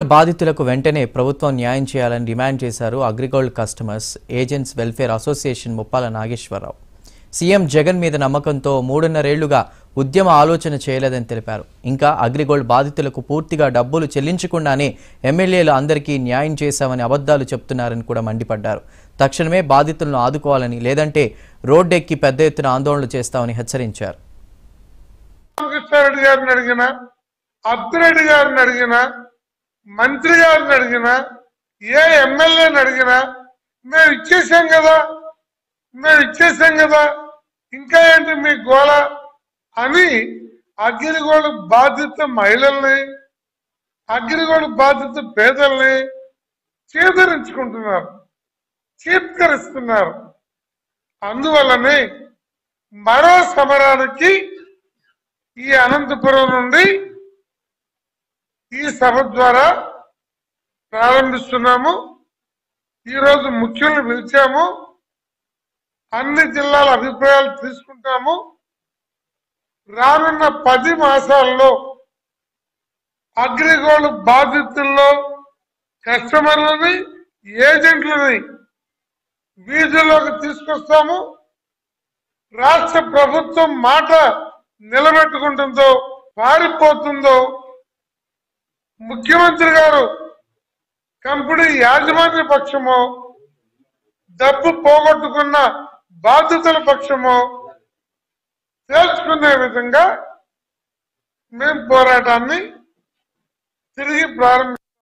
బాధితులకు వెంటనే ప్రభుత్వం న్యాయం చేయాలని డిమాండ్ చేశారు AgriGold customers agents welfare association Muppala Nageswararao CM Jagan మీద నమ్మకంతో మూడున్నరేళ్లుగా ఉద్యమ ఆలోచన చేయలేదని తెలిపారు ఇంకా అగ్రిగోల్డ్ బాధితులకు పూర్తిగా డబ్బులు చెల్లించకుండానే ఎమ్మెల్యేలు అందరికీ న్యాయం చేశామని అబద్ధాలు చెప్తున్నారని కూడా మండిపడ్డారు తక్షణమే బాధితులను ఆదుకోవాలని లేదంటే రోడ్డెక్కి పెద్ద ఎత్తున ఆందోళనలు చేస్తామని హెచ్చరించారు రామకృష్ణారెడ్డి గారిని అడిగిన అద్దిరెడ్డి గారిని అడిగిన మంత్రి గారిని అడిగిన ఏ ఎమ్మెల్యేని అడిగినా మేము ఇచ్చేసాం కదా మేము ఇచ్చేసాం కదా ఇంకా ఏంటి మీ గోళ అని అగ్రిగోళ బాధిత మహిళల్ని అగ్రిగోళ బాధిత పేదల్ని చేదరించుకుంటున్నారు చీత్కరిస్తున్నారు అందువల్లనే మరో సమరానికి ఈ అనంతపురం నుండి ఈ సభ ద్వారా ప్రారంభిస్తున్నాము ఈరోజు ముఖ్యులను పిలిచాము అన్ని జిల్లాల అభిప్రాయాలు తీసుకుంటాము రానున్న పది మాసాల్లో అగ్రిగోల్డ్ బాధితుల్లో కస్టమర్లని ఏజెంట్లని వీధుల్లోకి తీసుకొస్తాము రాష్ట్ర ప్రభుత్వం మాట నిలబెట్టుకుంటుందో పారిపోతుందో ముఖ్యమంత్రి గారు కంపెనీ యాజమాన్య పక్షమో డబ్బు పోగొట్టుకున్న బాధితుల పక్షమో తేల్చుకునే విధంగా మేము పోరాటాన్ని తిరిగి ప్రారంభ